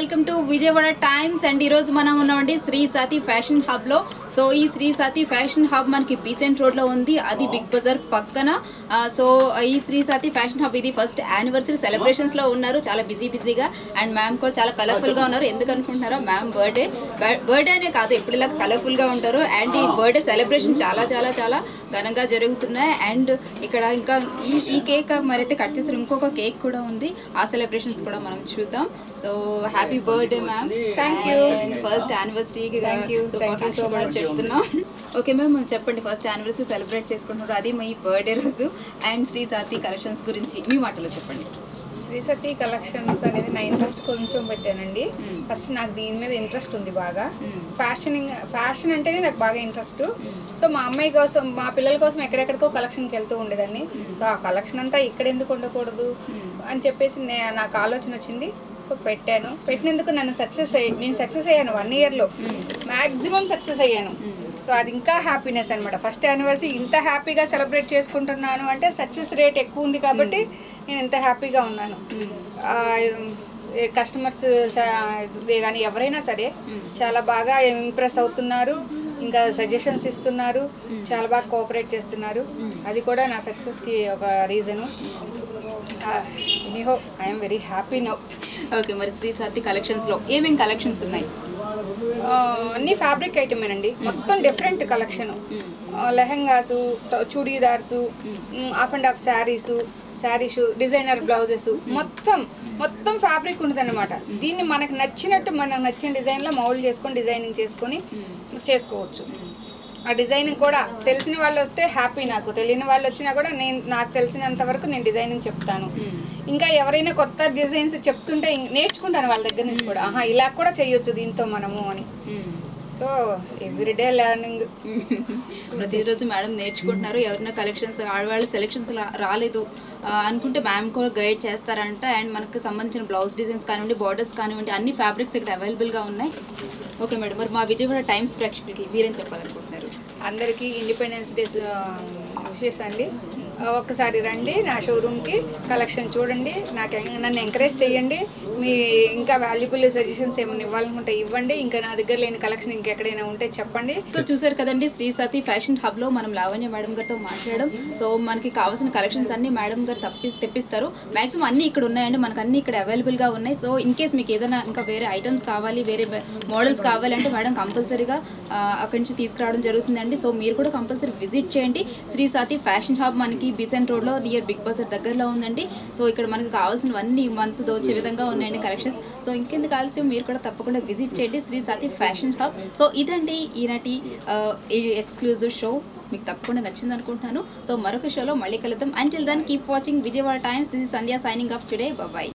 Welcome to Vijayawada Times and ఈరోజు మనం ఉన్నామండి శ్రీ సతి ఫ్యాషన్ హబ్ లో సో ఈ శ్రీ సతి ఫ్యాషన్ హబ్ మనకి బీసెంట్ రోడ్ లో ఉంది అది బిగ్ బజార్ పక్కన ఆ, సో ఈ శ్రీ సతి ఫ్యాషన్ హబ్ ఇది ఫస్ట్ యానివర్సరీ సెలబ్రేషన్స్ లో ఉన్నారు చాలా బిజీ బిజీగా అండ్ మ్యామ్ కూడా చాలా కలర్ఫుల్ గా ఉన్నారు ఎందుకు అనుకుంటున్నారా మ్యామ్ బర్త్డే బర్త్డే అనే కాదు ఎప్పుడు ఇలా కలర్ఫుల్ గా ఉంటారు అండ్ ఈ బర్త్డే సెలబ్రేషన్ చాలా చాలా చాలా ఘనంగా జరుగుతున్నాయి అండ్ ఇక్కడ ఇంకా ఈ ఈ కేక్ మరైతే కట్ చేసిన ఇంకొక కేక్ కూడా ఉంది ఆ సెలబ్రేషన్స్ కూడా మనం చూద్దాం so happy birthday ma'am Thank you. First anniversary Thank you. Thank you so కూడా much. చెప్తున్నాం ఓకే మ్యామ్ చెప్పండి ఫస్ట్ యానివర్సరీ సెలబ్రేట్ చేసుకుంటున్నారు అది మీ బర్త్డే రోజు అండ్ శ్రీ సాతి కలెక్షన్స్ గురించి మీ మాటలో చెప్పండి శ్రీ సతీ కలెక్షన్స్ అనేది నా ఇంట్రెస్ట్ కొంచెం పెట్టానండి మ్మ్. ఫస్ట్ నాకు దీని మీద ఇంట్రెస్ట్ ఉంది బాగా మ్మ్. ఫ్యాషనింగ్ ఫ్యాషన్ అంటేనే నాకు బాగా ఇంట్రెస్ట్ సో మా అమ్మాయి కోసం మా పిల్లల కోసం ఎక్కడెక్కడికో కలెక్షన్కి వెళ్తూ ఉండేదాన్ని సో ఆ కలెక్షన్ అంతా ఇక్కడ ఎందుకు ఉండకూడదు మ్మ్. అని చెప్పేసి నే- నాకు ఆలోచన వచ్చింది సో పెట్టాను పెట్టినందుకు నన్ను సక్సెస్ అయ్యి నేను సక్సెస్ అయ్యాను వన్ ఇయర్లో మ్మ్. మ్యాక్సిమం సక్సెస్ అయ్యాను మ్మ్. సో అది ఇంకా హ్యాపీనెస్ అనమాట ఫస్ట్ యానివర్సరీ ఇంత హ్యాపీగా సెలబ్రేట్ చేసుకుంటున్నాను అంటే సక్సెస్ రేట్ ఎక్కువ ఉంది కాబట్టి నేను ఇంత హ్యాపీగా ఉన్నాను కస్టమర్స్ కానీ ఎవరైనా సరే చాలా బాగా ఇంప్రెస్ అవుతున్నారు ఇంకా సజెషన్స్ ఇస్తున్నారు చాలా బాగా కోఆపరేట్ చేస్తున్నారు అది కూడా నా సక్సెస్కి ఒక reason anyhow I'm very happy now okay మరి శ్రీ సాతి కలెక్షన్స్ లో ఏమేం కలెక్షన్స్ ఉన్నాయి అన్ని ఫ్యాబ్రిక్ ఐటమేనండి మొత్తం different collection lehengas churidars half and half saris saris designer blouses మొత్తం మొత్తం ఫ్యాబ్రిక్ ఉంటుంది దీన్ని మనకు నచ్చినట్టు మనకు నచ్చిన డిజైన్లో మౌల్డ్ చేసుకొని డిజైనింగ్ చేసుకొని చేసుకోవచ్చు ఆ డిజైనింగ్ కూడా తెలిసిన వాళ్ళు వస్తే హ్యాపీ నాకు తెలియని వాళ్ళు వచ్చినా కూడా నేను నాకు తెలిసినంత వరకు నేను డిజైనింగ్ చెప్తాను ఇంకా ఎవరైనా కొత్త డిజైన్స్ చెప్తుంటే ఇంక నేర్చుకుంటాను వాళ్ళ దగ్గర నుంచి కూడా ఆహా ఇలా కూడా చేయొచ్చు దీంతో మనము అని సో ఎవ్రీడే లెర్నింగ్ ప్రతిరోజు మేడం నేర్చుకుంటున్నారు ఎవరైనా కలెక్షన్స్ ఆడవాళ్ళ సెలెక్షన్స్ రాలేదు ఆ, అనుకుంటే మ్యామ్ కూడా గైడ్ చేస్తారంట అండ్ మనకు సంబంధించిన బ్లౌజ్ డిజైన్స్ కానివ్వండి బార్డర్స్ కానివ్వండి అన్ని ఫ్యాబ్రిక్స్ ఇక్కడ అవైలబుల్గా ఉన్నాయి ఓకే మేడం మరి మా విజయవాడ టైమ్స్ ప్రేక్షకులకి మీరేం చెప్పాలనుకుంటున్నారు అందరికీ ఇండిపెండెన్స్ డే విషెస్ అండి ఆ, ఒక్కసారి రండి నా షోరూమ్కి కలెక్షన్ చూడండి నాకు ఎం- నన్ను ఎంకరేజ్ చేయండి మీ ఇంకా వాల్యుబుల్ సజెషన్స్ ఏమైనా ఇవ్వాలనుకుంటే ఇవ్వండి ఇంకా నా దగ్గర లేని కలెక్షన్ ఇంకెక్కడైనా ఉంటే చెప్పండి సో చూసారు కదండి శ్రీ సతీ ఫ్యాషన్ హబ్ లో మనం లావణ్య మేడం గారితో మాట్లాడడం సో మనకి కావాల్సిన కలెక్షన్స్ అన్ని మేడం గారు తప్పి తెప్పిస్తారు మాక్సిమం అన్ని ఇక్కడ ఉన్నాయండి మనకు అన్ని ఇక్కడ అవైలబుల్ గా ఉన్నాయి సో ఇన్ కేస్ మీకు ఏదైనా ఇంకా వేరే ఐటమ్స్ కావాలి వేరే మోడల్స్ కావాలంటే మేడం కంపల్సరీగా అక్కడి నుంచి తీసుకురావడం జరుగుతుందండి సో మీరు కూడా కంపల్సరీ విజిట్ చేయండి శ్రీ సతీ ఫ్యాషన్ హబ్ మనకి బిసెంట్ రోడ్ లో నియర్ బిగ్ బజార్ దగ్గరలో ఉందండి సో ఇక్కడ మనకు కావాల్సినవన్నీ మనసు దోచే విధంగా ఉన్నాయండి కలెక్షన్స్ సో ఇంకెందుకు ఆలస్యం మీరు కూడా తప్పకుండా విజిట్ చేయండి Sri Sathi fashion hub so ఇదండి ఈనాటి ఆ, ఈ ఎక్స్క్లూజివ్ షో మీకు తప్పకుండా నచ్చింది అనుకుంటున్నాను సో మరొక షోలో మళ్ళీ కలుద్దాం until then keep watching Vijayawada Times this is Sandhya signing off today bye